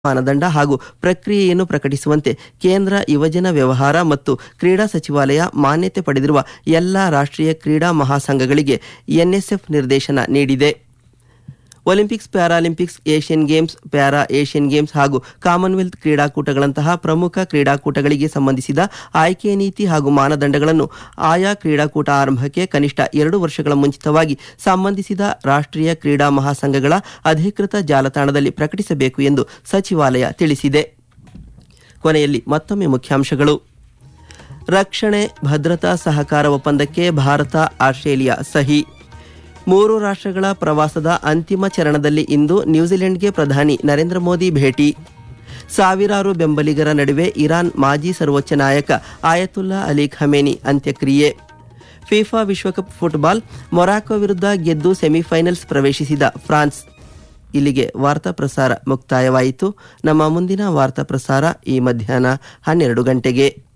ಮಾನದಂಡ ಹಾಗೂ ಪ್ರಕ್ರಿಯೆಯನ್ನು ಪ್ರಕಟಿಸುವಂತೆ ಕೇಂದ್ರ ಯುವಜನ ವ್ಯವಹಾರ ಮತ್ತು ಕ್ರೀಡಾ ಸಚಿವಾಲಯ ಮಾನ್ಯತೆ ಪಡೆದಿರುವ ಎಲ್ಲಾ ರಾಷ್ಟ್ರೀಯ ಕ್ರೀಡಾ ಮಹಾಸಂಘಗಳಿಗೆ ಎನ್ಎಸ್ಎಫ್ ನಿರ್ದೇಶನ ನೀಡಿದೆ Olympics Paralympics Asian Games para Asian Games ಹಾಗೂ ಕಾಮನ್ವೆಲ್ತ್ ಕ್ರೀಡಾಕೂಟಗಳಂತಹ ಪ್ರಮುಖ ಕ್ರೀಡಾಕೂಟಗಳಿಗೆ ಸಂಬಂಧಿಸಿದ ಆಯ್ಕೆ ನೀತಿ ಹಾಗೂ ಮಾನದಂಡಗಳನ್ನು ಆಯಾ ಕ್ರೀಡಾಕೂಟ ಆರಂಭಕ್ಕೆ ಕನಿಷ್ಠ ಎರಡು ವರ್ಷಗಳ ಮುಂಚಿತವಾಗಿ ಸಂಬಂಧಿಸಿದ ರಾಷ್ಟ್ರೀಯ ಕ್ರೀಡಾ ಮಹಾಸಂಘಗಳ ಅಧಿಕೃತ ಜಾಲತಾಣದಲ್ಲಿ ಪ್ರಕಟಿಸಬೇಕು ಎಂದು ಸಚಿವಾಲಯ ತಿಳಿಸಿದೆ ಕೊನೆಯಲ್ಲಿ ಮತ್ತೊಮ್ಮೆ ಮುಖ್ಯಾಂಶಗಳು ರಕ್ಷಣೆ ಭದ್ರತಾ ಸಹಕಾರ ಒಪ್ಪಂದಕ್ಕೆ ಭಾರತ ಆಸ್ಟ್ರೇಲಿಯಾ ಸಹಿ ಮೂರು ರಾಷ್ಟ್ರಗಳ ಪ್ರವಾಸದ ಅಂತಿಮ ಚರಣದಲ್ಲಿ ಇಂದು ನ್ಯೂಜಿಲೆಂಡ್ಗೆ ಪ್ರಧಾನಿ ನರೇಂದ್ರ ಮೋದಿ ಭೇಟಿ ಸಾವಿರಾರು ಬೆಂಬಲಿಗರ ನಡುವೆ ಇರಾನ್ ಮಾಜಿ ಸರ್ವೋಚ್ಚ ನಾಯಕ ಆಯತುಲ್ಲಾ ಅಲಿ ಖಮೇನಿ ಅಂತ್ಯಕ್ರಿಯೆ ಫಿಫಾ ವಿಶ್ವಕಪ್ ಫುಟ್ಬಾಲ್ ಮೊರಾಕೊ ವಿರುದ್ಧ ಗೆದ್ದು ಸೆಮಿಫೈನಲ್ಸ್ ಪ್ರವೇಶಿಸಿದ ಫ್ರಾನ್ಸ್ ಇಲ್ಲಿಗೆ ವಾರ್ತಾ ಪ್ರಸಾರ ಮುಕ್ತಾಯವಾಯಿತು ನಮ್ಮ ಮುಂದಿನ ವಾರ್ತಾ ಪ್ರಸಾರ ಈ ಮಧ್ಯಾಹ್ನ ಹನ್ನೆರಡು ಗಂಟೆಗೆ